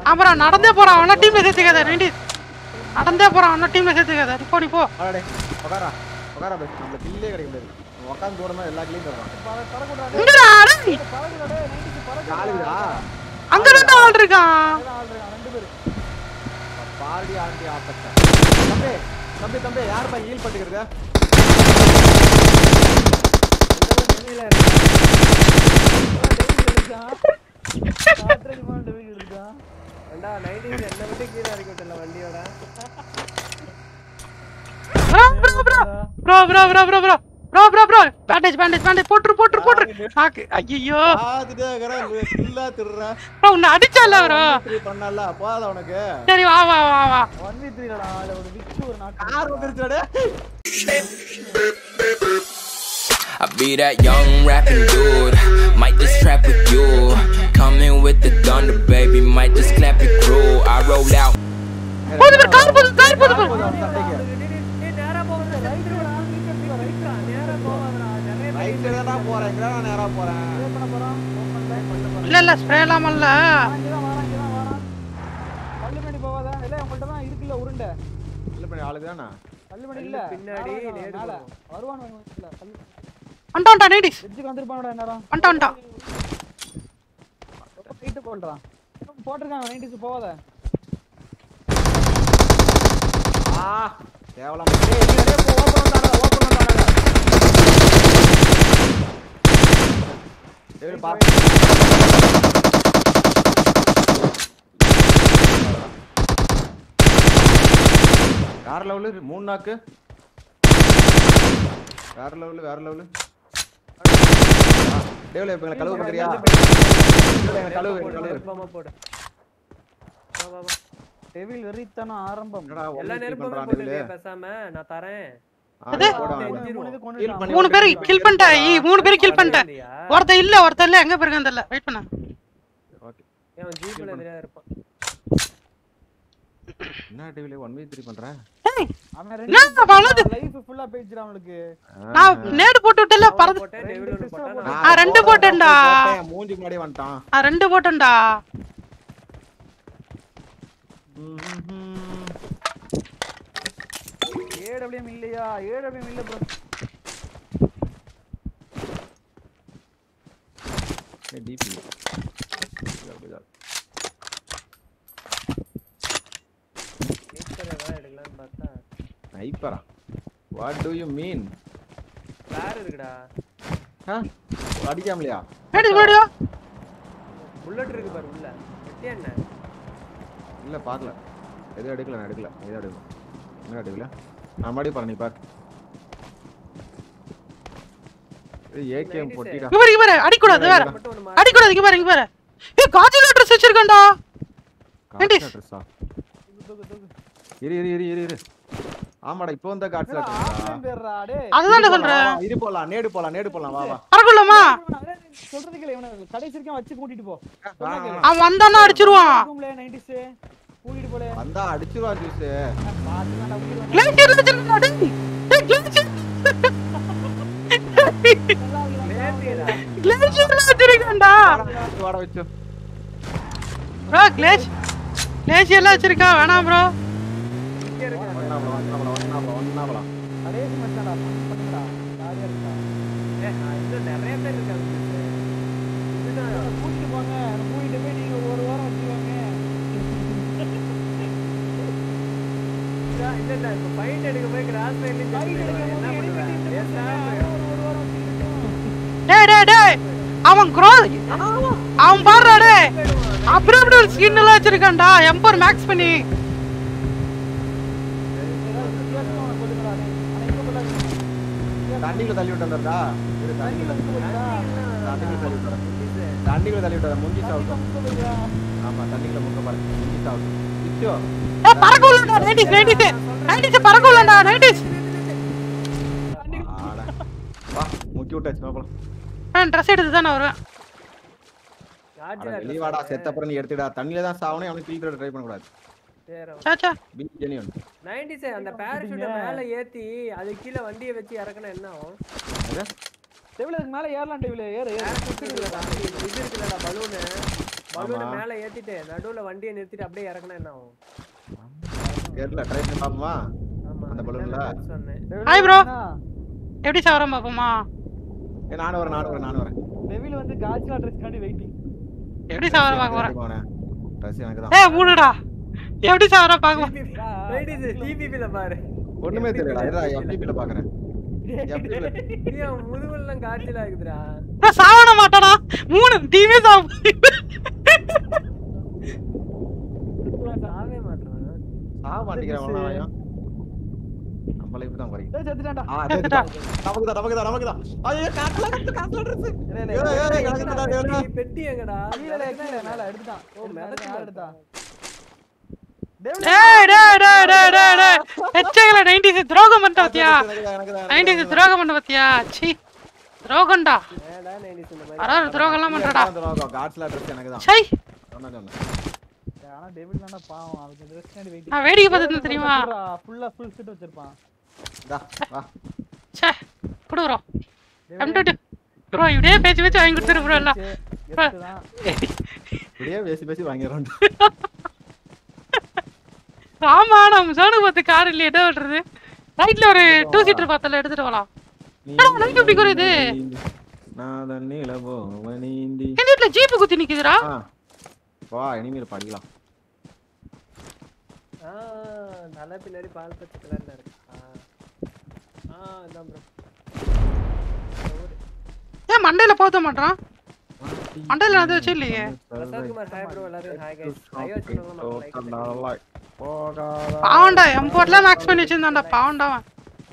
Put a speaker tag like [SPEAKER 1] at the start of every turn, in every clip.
[SPEAKER 1] அப்புறம் நடந்தே போறான் அவனா டீம்ல சேர்த்துக்காத நைன்டி நடந்தே போறான் அவனா டீம்ல சேர்த்துக்காத நீ போ நீ போ
[SPEAKER 2] அடடே உட்காரா உட்காரா பஸ் நம்மள கில்லே கிடைக்க முடியாது உட்காந்து தூரமா எல்லா கில்லையும் தருவான்
[SPEAKER 1] இங்கடா டேய்.
[SPEAKER 2] ஆளுடா
[SPEAKER 1] அங்க ரெண்டு ஆள் இருக்கான்
[SPEAKER 2] பாரடி ஆண்டி ஆப்பத்தா தம்பி தம்பி தம்பி யாருப்பா ஹீல் பண்ணிக்கிறது
[SPEAKER 3] ஏண்டா, 90s என்னை விட்டு கீழே இறக்கி விட்டல வண்டியோட
[SPEAKER 1] bro bro bro bro bro bro bro bro bro bandage bandage bandage போட்டுரு போட்டுரு போட்டுரு நாக்கு ஐயோ
[SPEAKER 2] பாத்துட்டே இருக்கிறேன் கில்லா திருறேன்
[SPEAKER 1] ப்ரோ உன்னை அடிச்சால ப்ரோ
[SPEAKER 2] பண்ணல போதா உனக்கு
[SPEAKER 1] சரி வா வா வா வா
[SPEAKER 4] ஒன் வி த்ரீலடா அதுல ஒரு விக்ஸ் ஒரு நாக்கு
[SPEAKER 2] கார் வந்துருச்சுடா
[SPEAKER 5] I be that young rapping dude. Might just trap with you. Coming with the thunder, baby. Might just clap it crew. I roll out.
[SPEAKER 1] போது ப்ரோ கார் போது கார் போது bro
[SPEAKER 2] சண்டைக்கு
[SPEAKER 3] டேய், நேரா போகாத, right டா, right டா, நேரா போகாதடா, நிறைய
[SPEAKER 2] ரைட் தானே போறேன் எங்கடா நான் நேரா போறேன்
[SPEAKER 4] பண்ண போறோம்
[SPEAKER 1] இல்ல இல்ல ஸ்ப்ரே எல்லாம் இல்ல
[SPEAKER 4] இங்கதான் வரான் இங்கதான் வரான் கல்லு மணி போவாதா இல்ல உங்கள்ட்ட தான் இருக்குல்ல உருண்டை
[SPEAKER 2] இல்ல பண்ணி ஆளு தானே
[SPEAKER 4] கல்லு மணி இல்ல
[SPEAKER 3] பின்னாடி
[SPEAKER 4] மேல
[SPEAKER 3] நேரு
[SPEAKER 4] மேல
[SPEAKER 3] போகும்.
[SPEAKER 4] வருவான் இல்ல கல்லு
[SPEAKER 1] வந்துட்டான் வந்துட்டான் நைன்டிஸ்
[SPEAKER 4] வெஜ்ஜுக்கு வந்திருப்பானடா நேரம்
[SPEAKER 1] வந்துட்டான் வந்துட்டான்
[SPEAKER 4] போயிட்டு போல்றான் போட்டிருக்கான் நைன்டிஸ் போவாத
[SPEAKER 2] ஆ கேவலம் டேய் நீ டேய் போ ஓபன் வந்தாடா ஓபன் வந்தாடா டேய் பாத்து வேற லெவலு மூணு நாக்கு வேற லெவலு வேற லெவலு டேவ்ல இப்ப எங்களை கழுவு பண்றியா டேவ்ல எங்களை கழுவு எங்களை கழுவு
[SPEAKER 3] நெருப்பமா போடு வா, வா, வா.
[SPEAKER 4] டெவில் வெறித்தனம் ஆரம்பம்
[SPEAKER 2] என்னடா
[SPEAKER 3] எல்லா
[SPEAKER 2] ஒண்ணு
[SPEAKER 3] நெருப்புமே
[SPEAKER 2] பண்றான்
[SPEAKER 3] போட்டு
[SPEAKER 2] டேவ்ல
[SPEAKER 3] பேசாம நான் தரேன்
[SPEAKER 1] எது?
[SPEAKER 4] மூணு இது கொண்டு
[SPEAKER 2] Heal பண்ணி
[SPEAKER 1] மூணு பேர் கில் பண்ணிட்டேன் ஈ, மூணு பேர் கில் பண்ணிட்டேன்
[SPEAKER 3] இல்லையா?
[SPEAKER 1] ஒருத்தன் இல்ல ஒருத்தன் இல்ல எங்க போயிருக்கான் தெரியல வெயிட் பண்ண
[SPEAKER 2] ஓகே
[SPEAKER 3] ஏன் அவன் ஜீப்ல தெரியாத இருப்பான்
[SPEAKER 2] என்ன டேவ்ல 1v3 பண்ற
[SPEAKER 1] ஏய்
[SPEAKER 4] அவன்
[SPEAKER 1] என்ன அவ்வளவு?
[SPEAKER 4] லைஃப் ஃபுல்லா போயிடுச்சுடா அவனுக்கு
[SPEAKER 1] நான் நேடு போட்டு விட்டல
[SPEAKER 3] அவன்
[SPEAKER 1] பறந்து
[SPEAKER 3] போட்டேன், டெவில் ஒண்ணு போட்டான்,
[SPEAKER 2] நான்
[SPEAKER 3] நான்
[SPEAKER 1] ஆ, ரெண்டு போட்டேன்டா.
[SPEAKER 2] போட்டேன், மூஞ்சிக்கு முன்னாடியே வந்துட்டான்
[SPEAKER 1] நான் ரெண்டு போட்டேன்டா
[SPEAKER 4] ஏடபிள்யூஎம் இல்லையா ஏடபிள்யூஎம் இல்ல ப்ரோ
[SPEAKER 2] டிபி
[SPEAKER 3] Sniper ஏதாவது எடுக்கலாம்னு பார்த்தா
[SPEAKER 2] ஸ்னைப்பரா what do you mean
[SPEAKER 3] flare இருக்குடா
[SPEAKER 2] அடிக்காமலையா
[SPEAKER 1] நைன்டிஸ் போடியோ
[SPEAKER 3] புல்லட் இருக்கு பாரு உள்ள வெட்டியா என்ன
[SPEAKER 2] இல்ல பார்க்கல எதுவும் எடுக்கல நான் எடுக்கல எதுவும் எடுக்கல என்ன எடுக்கல நான் மறுபடியும் பாரு நீ பாரு ஏகேஎம் பொட்டிடா
[SPEAKER 1] இங்க பாரு இங்க பாரு அடிக்கூடாது வேற
[SPEAKER 3] மட்டும் ஒண்ணு மாத்து.
[SPEAKER 1] அடிக்கூடாது இங்க பாரு இங்க பாரு ஏ காஜில ட்ரெஸ் வச்சிருக்கேன்டா Nineties.
[SPEAKER 2] ட்ரெஸ்ஸா இரு இரு இரு இரு இரு ஆமாடா இப்போ வந்தா காட்ஸ்
[SPEAKER 4] ஆன்லைன் பேர்றா டேய்
[SPEAKER 1] அதுதான் சொல்றேன்
[SPEAKER 2] இது போலாம் நேடு போலாம் நேடு போலாம் வா வா
[SPEAKER 1] பறக்கலாமா
[SPEAKER 4] சொல்றதுக்கு இல்ல இவனை கடைசி வரைக்கும் வச்சு கூட்டிட்டு போ
[SPEAKER 2] வா, வா.
[SPEAKER 1] அவன் வந்தானா அடிச்சிருவான்
[SPEAKER 4] ரூம்ல 90s கூட்டிட்டு போல
[SPEAKER 2] வந்தா அடிச்சிருவா ஜூஸ்
[SPEAKER 4] பாத்துடா உயிர்
[SPEAKER 1] கிளேசியர்ல வச்சிருக்கா டேய் டேய் கிளேசியர் கிளேசியர்ல வச்சிருக்கான்டா
[SPEAKER 2] வாட வச்சு
[SPEAKER 1] ப்ரோ கிளேஷ் கிளேசியர்ல வச்சிருக்கா வேணாம் ப்ரோ
[SPEAKER 2] ஒன்னாபலாம் ஒன்னாபலாம் ஒன்னாபலாம் ஒன்னாபலாம்
[SPEAKER 4] கடைசி மச்சான்டா பண்ணுடா ஜாலியா இருக்கா
[SPEAKER 3] ஏய், நான் இன்னும் நிறைய பேர் இருக்காங்க இதுதான்
[SPEAKER 4] கூட்டிட்டு போங்க கூட்டிட்டு போய் நீங்க ஒரு வாரம் வச்சுக்கோங்க
[SPEAKER 3] இதுதான், இல்ல இல்ல இப்ப ஃபைட் எடுக்க போய் கிராஸ் ஃபைட்ல
[SPEAKER 4] Fight எடுக்க
[SPEAKER 3] என்ன
[SPEAKER 4] போது
[SPEAKER 3] பண்ணுவேன்
[SPEAKER 4] எடுத்துட்டு
[SPEAKER 3] வேஸ்டா
[SPEAKER 4] ஒரு ஒரு வாரம் வச்சுக்கிட்டோம்
[SPEAKER 1] டேய் டேய் டேய் அவன் க்ரோ அவன் பாடுறா டேய் அப்ரப்டல் ஸ்கின் எல்லாம் வச்சிருக்கான்டா எம்பர் மேக்ஸ் பண்ணி
[SPEAKER 4] ஏதாவது வித்தியாசமா உனக்கு சொல்லுங்கடா டேய். ஆனா இப்ப கொள்ளாதீங்க.
[SPEAKER 2] தண்ணிக்குள்ள தள்ளி விட்டு இரு தண்ணிக்குள்ள தண்ணிக்குள்ள தள்ளி விட்டு தண்ணிக்குள்ள தள்ளி விட்டு முஞ்சி சாப்பிட்டு ஆமா தண்ணிக்குள்ள முக்க பாரு முஞ்சி சாப்பிட்டு இச்சோ
[SPEAKER 1] ஏய் பறக்க உள்ளடா 90s 90s 90s பறக்க உள்ளடா 90s
[SPEAKER 2] ஆடா வா முக்கி விட்டாச்சு பாப்பலாம்
[SPEAKER 1] நான் ட்ரெஸ் எடுத்து தானே வருவேன்
[SPEAKER 2] வெளிய வாடா செத்த அப்புறம் நீ எடுத்துடா தண்ணில தான் சாவணும் அவனுக்கு கில் ட்ரை பண்ண கூடாது
[SPEAKER 1] சாச்சா
[SPEAKER 2] பி ஜெனியன்
[SPEAKER 3] 90s அந்த பாராசூட்ட மேல ஏத்தி அது கீழ வண்டியை வச்சு இறக்குனா என்ன ஆகும்
[SPEAKER 4] டேபிள் அதுக்கு மேல ஏறலாம் டேபிள் ஏறு ஏறு
[SPEAKER 3] Parachute இருக்குல்லடா, இது இருக்குல்லடா பலூனு பலூனை
[SPEAKER 2] ஆமா.
[SPEAKER 3] மேல ஏத்திட்டு நடுவுல வண்டியை நிறுத்திட்டு அப்படியே இறக்குனா என்ன ஆகும்
[SPEAKER 2] தெரியல ட்ரை பண்ணி பாப்போமா
[SPEAKER 3] ஆமா
[SPEAKER 2] அந்த balloonல?
[SPEAKER 3] அதுதான் சொன்னேன்
[SPEAKER 1] ஹாய் ப்ரோ எப்படி சாவரம் பாப்போமா
[SPEAKER 2] ஏ நானும் வரேன் நானும் வரேன் நானும் வரேன்
[SPEAKER 4] டெவில் வந்து காய்ச்சல் அட்ரஸ் காண்டி வெயிட்டிங்
[SPEAKER 1] எப்படி சாவரம் பார்க்க போறேன்
[SPEAKER 2] ட்ரெஸ் எனக்கு தான்
[SPEAKER 1] ஏ மூடுடா எப்படி சாவரம் பார்க்க போறேன்
[SPEAKER 3] ரைட் இது டிபிபில பாரு
[SPEAKER 2] ஒண்ணுமே தெரியல இருடா FTP-ல பாக்குறேன் FTP-ல
[SPEAKER 3] ஏன் முதுகுலாம் காய்ச்சல் ஆகுதுடா
[SPEAKER 1] நான் சாவன மாட்டானா மூணு டீமே சாவ
[SPEAKER 3] சாவே மாட்டேன்
[SPEAKER 2] சாக மாட்டேங்கிறேன் அவ்வளவுதான் நம்மள இப்படி தான் குறையும்
[SPEAKER 4] ஏய் செத்துட்டான்டா
[SPEAKER 2] ஆ தெரியுதா நமக்கு தான் நமக்கு தான் நமக்கு தான் ஐயோ காட்டல காட்டு காட்டல ட்ரெஸ் ஏய் ஏய் எனக்கு தான் டேய்
[SPEAKER 3] பெட்டி எங்கடா
[SPEAKER 4] கீழே கீழே மேல எடுத்துட்டான்
[SPEAKER 3] ஓ,
[SPEAKER 4] ஓ
[SPEAKER 3] மிதக்கு
[SPEAKER 4] மேல எடுத்தா
[SPEAKER 1] டேய் டேய் டேய் டேய் டேய் டேய் எச்சகல 90s துரோகம் பண்ண பாத்தியா
[SPEAKER 2] எனக்கு தான் எனக்கு
[SPEAKER 1] 90s துரோகம் பண்ண பாத்தியா சீ துரோகம்டா
[SPEAKER 3] ஏடா நைன்டிஸ் இந்த மாதிரி
[SPEAKER 1] பரவாயில்ல துரோகம் எல்லாம் பண்றடா
[SPEAKER 2] தான் காட்ஸ்ல ட்ரெஸ் எனக்கு தான்
[SPEAKER 1] சை
[SPEAKER 2] சொன்னா சொன்னேன்
[SPEAKER 4] ஆனா டெவில் தான பாவம் அவனுக்கு ட்ரெஸ் காண்டி வெயிட்டிங்
[SPEAKER 1] நான் வேடிக்கை பார்த்துட்டு தெரியுமா
[SPEAKER 4] ஃபுல்லா ஃபுல் செட் வச்சிருப்பான்
[SPEAKER 2] டா வா
[SPEAKER 1] சே குடு ப்ரோ எம்டு ப்ரோ இப்படியே பேச்சு பேச்சு வாங்கி கொடுத்துரு ப்ரோ எல்லாம்
[SPEAKER 4] எத்துதான்
[SPEAKER 2] இப்படியே பேசி பேசி வாங்கிடுறோம்
[SPEAKER 1] ஆமா நம்ம சோனு பார்த்து கார் இல்லையே என்ன பண்றது ரைட்ல ஒரு டூ சீட்டர் பார்த்தல எடுத்துட்டு வரலாம் ஆனா, light எப்படி குறையுது?
[SPEAKER 2] நான் தண்ணியில போவனீந்தி
[SPEAKER 1] எங்க வீட்டுல ஜீப்பு குத்தி நிக்குதுடா
[SPEAKER 2] ஆ வா இனிமேல் படிக்கலாம்
[SPEAKER 3] ஆ தலை பின்னாடி பால் பச்சை கலர்ல இருக்கு ஆ ஆ இதான் ப்ரோ
[SPEAKER 1] ஏன் மண்டையில போத்த மாட்டான் மண்டையில அது வச்சு இல்லையே
[SPEAKER 3] பிரசாத் குமார் ஹாய் ப்ரோ எல்லாரும் ஹாய் கைஸ் ஐயோ சொன்னவங்க லைக்
[SPEAKER 2] லைக் போகாத
[SPEAKER 1] பாவண்டா எம்போர்ட்ல மேக்ஸ் பண்ணி வச்சிருந்தான்டா பாவண்டா அவன்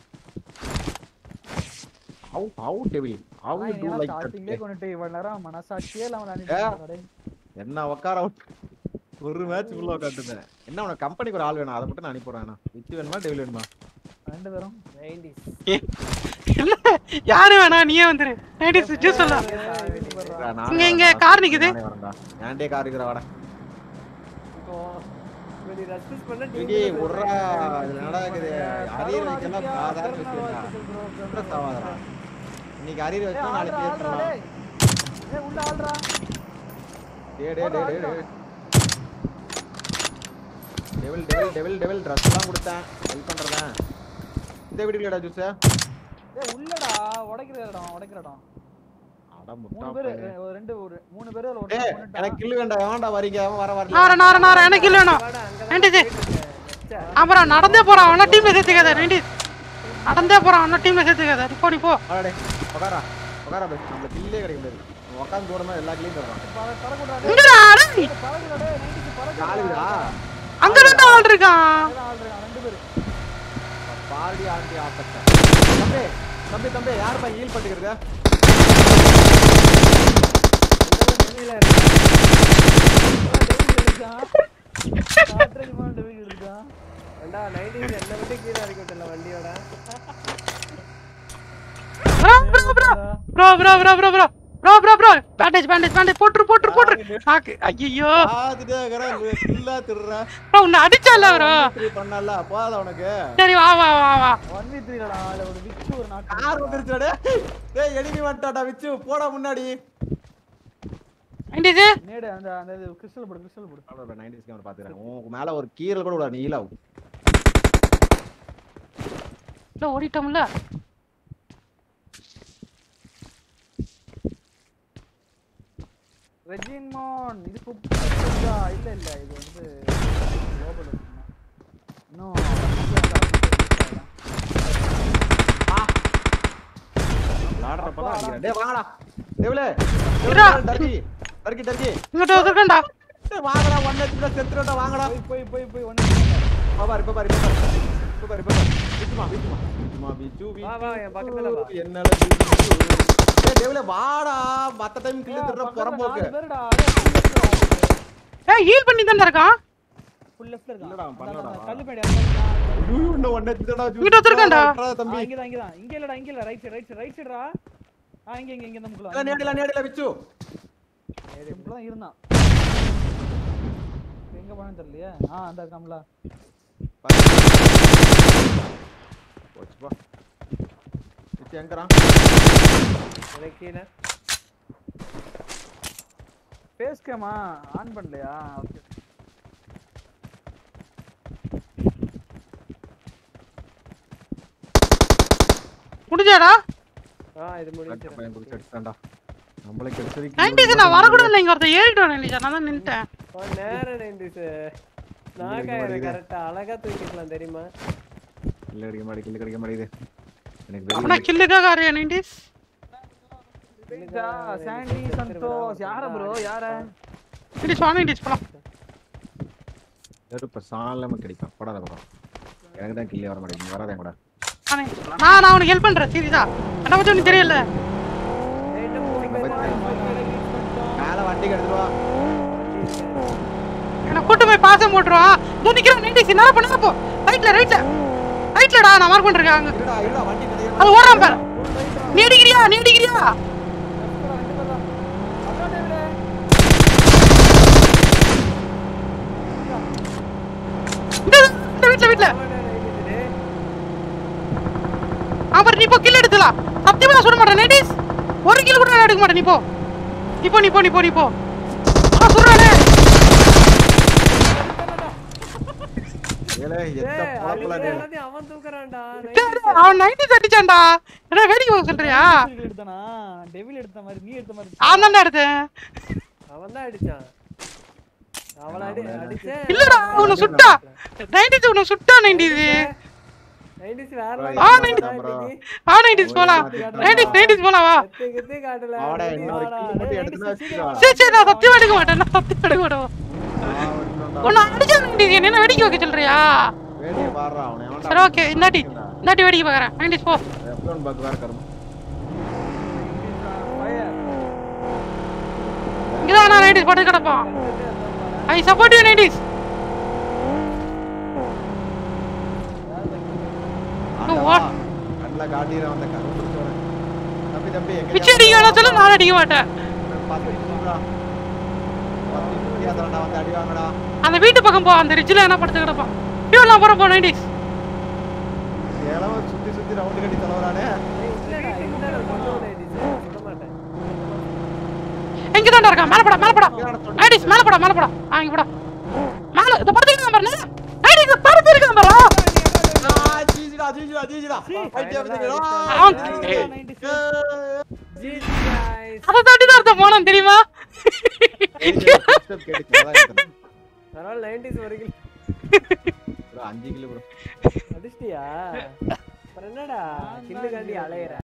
[SPEAKER 2] how how devil how to like
[SPEAKER 4] ஸ்டார்டிங்லே
[SPEAKER 2] தட்
[SPEAKER 4] கொண்டுட்டு இவ்வளவு நேரம் மனசாட்சியே இல்லாம
[SPEAKER 2] ஏ.
[SPEAKER 4] விளையாடிட்டு
[SPEAKER 2] என்ன உட்கார விட்டு ஒரு மேட்ச் ஃபுல்லா உட்காந்துட்டேன் என்ன உனக்கு கம்பெனிக்கு ஒரு ஆள் வேணும் அதை மட்டும் நான் அனுப்பிடுறேன் விச்சு வேணுமா டெவில் வேணுமா
[SPEAKER 4] ரெண்டு பேரும்
[SPEAKER 3] நைன்டிஸ்
[SPEAKER 1] இல்ல யாரு வேணா நீயே வந்துரு நைன்டிஸ் ஜூஸ் சொல்ல
[SPEAKER 2] நானே
[SPEAKER 1] இங்க இங்க
[SPEAKER 2] வரேன்டா.
[SPEAKER 1] கார் நிக்குது
[SPEAKER 2] நானே வரேன்டா ஏன்டே கார் இருக்கிற வாடா
[SPEAKER 3] இப்போ இப்போ நீ ரஸ்பிஸ் பண்ண
[SPEAKER 2] இங்கே உர்றா இது நடக்குது அரியர் வைக்கலாம் சாதாரண விஷயம்டா ஸ்ட்ரெஸ் ஆகாதடா இன்னைக்கு அரியர் வச்சா நாளைக்கு ஏற்றலாம்
[SPEAKER 4] ஏய் உள்ள ஆள்றா
[SPEAKER 2] டே டே டே டே devil devil devil devil dress எல்லாம் கொடுத்தேன் ஹெல்ப் பண்றேன் இந்த வீடியோலடா ஜூஸ்
[SPEAKER 4] ஏய் உள்ளடா உடைக்கிற இடம் உடைக்கிற இடம்
[SPEAKER 2] அட
[SPEAKER 4] மூணு
[SPEAKER 2] முட்டா
[SPEAKER 4] பேரு ஒரு ரெண்டு ஒரு மூணு பேரு அதுல
[SPEAKER 2] டேய்
[SPEAKER 4] ஒருத்தன்
[SPEAKER 2] எனக்கு கில்லு வேண்டாம் வேண்டாம் வரீங்க அவன் வர வரல
[SPEAKER 1] நார நார நார எனக்கு இல்ல வேணும் நைன்டிஸ் அப்புறம் நடந்தே போறான் அவனா டீம்ல சேர்த்துக்காத நைன்டிஸ் நடந்தே போறான் அவனா டீம்ல சேர்த்துக்காத நீ போ நீ போ
[SPEAKER 2] வாடா உட்காரா உட்காரா பஸ் நம்மளுக்கு கில்லே கிடைக்க முடியாது நம்ம உட்காந்து தூரமா எல்லா கில்லையும் தர்றோம்
[SPEAKER 4] பறக்குடா
[SPEAKER 1] இங்கடா டேய்
[SPEAKER 4] பறக்குடா டேய் நைட்டுக்கு பறக்குடா
[SPEAKER 2] ஆளுடா
[SPEAKER 1] அங்கதான் ஆள் இருக்கான்
[SPEAKER 4] ஆள்றா ரெண்டு பேரு
[SPEAKER 2] பாடி ஆண்டி ஆப்பட்டா தம்பி தம்பி தம்பி யார் பா ஹீல் பண்ணிக்கிறது
[SPEAKER 4] காட்ரேஜ் மாதிரி டெவில் இருக்கான்
[SPEAKER 3] ஏண்டா நைன்டிஸ் என்ன விட்டு கீழே இறக்கி விட்டல வண்டியோட
[SPEAKER 1] bro bro bro bro bro bro bro bro bro bandage bandage bandage போட்டுரு போட்டுரு போட்டுரு நாக்கு ஐயோ
[SPEAKER 2] பாத்துட்டே இருக்கிற கில்லா திருற
[SPEAKER 1] ப்ரோ உன்னை அடிச்சால ப்ரோ
[SPEAKER 2] த்ரீ பண்ணல போதா உனக்கு
[SPEAKER 1] சரி வா வா வா வா
[SPEAKER 4] ஒன் வி த்ரீலடா அதுல ஒரு விச்சு ஒரு நாக்கு
[SPEAKER 2] கார் வந்துருச்சுடா டேய் டேய் எனிமி வந்துட்டாடா விச்சு போடா முன்னாடி
[SPEAKER 1] நைன்டிஸ்
[SPEAKER 4] நேடு அந்த அந்த இது கிறிஸ்டல் போடு கிறிஸ்டல் போடு
[SPEAKER 2] அவ்வளோ 90s கேமரா பாத்துறேன் உன் மேல ஒரு கீரல் கூட விடாது நீலா
[SPEAKER 1] இல்ல ஓடிட்டோம்ல
[SPEAKER 4] ரெஜின்மான் இது குப்பா இல்ல இல்ல இது வந்து குளோபல் இன்னும்
[SPEAKER 2] விளாடுறப்ப தான் அடிக்கிறேன் டேய் வாங்கடா டேவிலே
[SPEAKER 1] இருடா.
[SPEAKER 2] டர்க்கி டர்க்கி டர்க்கி
[SPEAKER 1] இங்கிட்ட வந்துருக்கேன்டா
[SPEAKER 2] டேய் வாங்கடா ஒன் ஹெச்ல செத்துறடா வாங்கடா
[SPEAKER 4] போய் போய் போய் போய் ஒண்ணு
[SPEAKER 2] பா பாரு இப்ப பாரு இப்ப பாரு இப்ப பாரு இப்ப பாரு விச்சுமா விச்சுமா விச்சுமா விச்சு
[SPEAKER 3] வா, வா, என் பக்கத்துல வா.
[SPEAKER 2] என்னால விச்சு டேய் டேவிலே வாடா மத்த டைம் கில்லு திருற புறம்போக்கு
[SPEAKER 4] நாலு பேருடா
[SPEAKER 1] ஏய் ஹீல் பண்ணி தான்டா இருக்கான்
[SPEAKER 4] ஃபுல் லெஃப்ட்ல இருக்கான்
[SPEAKER 2] இல்லடா,
[SPEAKER 4] அந்த-
[SPEAKER 2] பண்ணலடா.
[SPEAKER 4] அந்த கல்லுப்பேடி அந்த பக்கம் தான்.
[SPEAKER 2] ஐயோ, இன்னும் ஒன் ஹெச் தான்டா
[SPEAKER 1] இங்கிட்ட வச்சிருக்கான்டா.
[SPEAKER 4] ஆ,
[SPEAKER 2] தம்பி
[SPEAKER 4] இங்கதான் இங்கதான் இங்க இல்லடா இங்க இல்ல right side right side right சைடுடா ஆ இங்க இங்க இங்க
[SPEAKER 2] இல்ல,
[SPEAKER 4] நமக்குள்ள
[SPEAKER 2] நேடில நேடில விச்சு
[SPEAKER 4] நமக்குள்ள தான் இருந்தான் எங்க போனான்னு தெரியலையே ஆ அந்த இருக்காம்ல
[SPEAKER 2] போச்சுப்பா விச்சு எங்கறான்
[SPEAKER 3] எனக்கு கீழே
[SPEAKER 4] ஃபேஸ் கேமா ஆன் பண்ணலையா ஓகே
[SPEAKER 1] முடிஞ்சாடா
[SPEAKER 3] ஆ இது
[SPEAKER 2] கட்ட
[SPEAKER 3] முடிஞ்சிடும்
[SPEAKER 2] பையன் குடிச்சு அடிச்சான்டா நம்மளே கிடைச்சது
[SPEAKER 1] நைன்டிஸ் நான் வரக்கூடாது இங்க ஒருத்தர் ஏறிட்டு வரேன் நான் தான் நின்ட்டேன்
[SPEAKER 3] நேரம் நைன்டிஸ் நாக்காயிரம் கரெக்டா அழகா தூக்கிக்கலாம் தெரியுமா
[SPEAKER 2] கில்ல அடிக்க மாட்டேங்குது கில்ல கிடைக்க மாட்டேங்குது எனக்கு
[SPEAKER 1] அப்படின்னா
[SPEAKER 2] வெளியே
[SPEAKER 1] கில்லுக்காக ஆறியா நைன்டிஸ்
[SPEAKER 4] சாண்டி சந்தோஷ் யார ப்ரோ யார
[SPEAKER 1] நைன்டிஸ் வா நைன்டிஸ் போலாம்
[SPEAKER 2] வெறுப்ப சாலமா கிடைக்கும் படாத படம் எனக்கு தான் கில்லே வர மாட்டேங்குது வராதே கூட
[SPEAKER 1] வா, Nineties போலாம். நான் நான் உனக்கு ஹெல்ப் பண்றேன் சீரியஸா என்ன பத்தி உனக்கு தெரியல
[SPEAKER 3] ஏய், மூணு பேர் தான்
[SPEAKER 2] மேல வண்டிக்கு எடுத்துட்டு வா
[SPEAKER 1] என்ன கூட்டு போய் பாசம் போட்டுருவான் இதோ நிக்கிறேன் நைன்டிஸ் என்ன பண்ணா போ ரைட்ல ரைட்ல ரைட்லடா நான் மார்க் பண்ணிருக்கேன் அங்க
[SPEAKER 2] இருடா இருடா வண்டி நிறைய
[SPEAKER 1] அது ஓடுறான் பாரு நீ அடிக்கிறியா நீ அடிக்கிறியா இந்த இந்த வீட்ல வீட்ல ஆமா நீ போ கில் எடுத்துலாம் சத்தியமா நான் சொல்ல மாட்டேன் நைன்டிஸ் ஒரு கில் கூட நான் எடுக்க மாட்டேன் நீ போ நீ போ நீ போ நீ போ நீ போ ஆ சொல்றானே
[SPEAKER 2] ஏலே எத்த
[SPEAKER 3] ஏய்,
[SPEAKER 2] பொழப்புல
[SPEAKER 3] அடிக்கிற
[SPEAKER 2] நீ
[SPEAKER 3] எல்லாத்தையும் அவன் தூக்குறான்டா
[SPEAKER 1] டேய், அவன் நைன்டிஸ் அடிச்சான்டா என்ன வேடிக்கை பார்க்க சொல்றியா
[SPEAKER 4] எடுத்தானா டெவில் எடுத்த மாதிரி நீ எடுத்த மாதிரி
[SPEAKER 1] நான் தான்டா எடுத்தேன்
[SPEAKER 3] அவன் தான் அடிச்சான் அவள அடி அடிச்சேன்
[SPEAKER 1] இல்லடா உன்னை சுட்டா நைன்டிஸ் உன்னை சுட்டா நைன்டிஸ்
[SPEAKER 3] நைன்டிஸ் வேற
[SPEAKER 2] bro,
[SPEAKER 1] ஆ,
[SPEAKER 3] level
[SPEAKER 1] nineties.
[SPEAKER 3] தான்
[SPEAKER 2] bro.
[SPEAKER 3] இன்னைக்கு.
[SPEAKER 1] வா நைன்டிஸ் போலாம் நைன்டிஸ் நைன்டிஸ் போலாம் வா
[SPEAKER 3] கத்து கத்து காட்டல
[SPEAKER 2] வாடா இன்னொரு கில் மட்டும் எடுத்துனா வச்சுக்கோ
[SPEAKER 1] சரி சரி நான் சத்தியம் எடுக்க மாட்டேன் நான் சத்தியம் எடுக்க மாட்டேன் உன்னை அடிச்சா நைன்டிஸ் என்ன வேடிக்கை வைக்க சொல்றியா
[SPEAKER 2] வேடிய பாறா அவனே அவன்டா
[SPEAKER 1] சரி ஓகே இந்தாட்டி இந்தாட்டி வேடிக்கை பார்க்கறேன் நைன்டிஸ் போ
[SPEAKER 2] எப்ளோன் பக் வேற கருமம்
[SPEAKER 1] இங்கதான் நான் நைன்டிஸ் படுத்து கிடப்பான் ஐ சப்போர்ட் யூ நைன்டிஸ்
[SPEAKER 2] ஆண்டவா கண்ணுல காட்டிற வந்த கருமம் பிடிச்சவன தம்பி தம்பி எங்க
[SPEAKER 1] பிச்சை அடிக்க வேணாம் சொல்ல நான் அடிக்க மாட்டேன்
[SPEAKER 2] பாத்து சொல்றா பத்து வித்தியாசம்டா வந்து அடி வாங்கடா
[SPEAKER 1] அந்த வீட்டு பக்கம் போ அந்த ரிட்ஜில் என்ன படுத்து கிடப்பான் பியூலாம் போற போ நைன்டிஸ்
[SPEAKER 2] இளவ சுத்தி சுத்தி ரவுண்ட் கட்டி தலவரானே
[SPEAKER 3] இல்லடா இந்த கொண்டு நைன்டிஸ் சுட மாட்டேன்
[SPEAKER 1] எங்க தான்டா இருக்கான் மேல போடா மேல போடா நைன்டிஸ் மேல போடா மேல போடா ஆ இங்க போடா மேல இந்த படுத்துருக்கான் பாரு நைன்டிஸ் படுத்துருக்கான் பாரு
[SPEAKER 2] ஜீஜிடா ஜீஜிடா ஜீஜிடா ஐடியா
[SPEAKER 1] அவன்
[SPEAKER 3] ஜிஜி गाइस
[SPEAKER 1] அதை தாண்டி தான் ஒருத்தன் போனான் தெரியுமா
[SPEAKER 3] பரவாயில்ல நைன்டிஸ் வரைக்கும்
[SPEAKER 2] அஞ்சு கிலோ ப்ரோ
[SPEAKER 3] அடிச்சிட்டியா அப்புறம் என்னடா கில்லு காண்டி அலையிற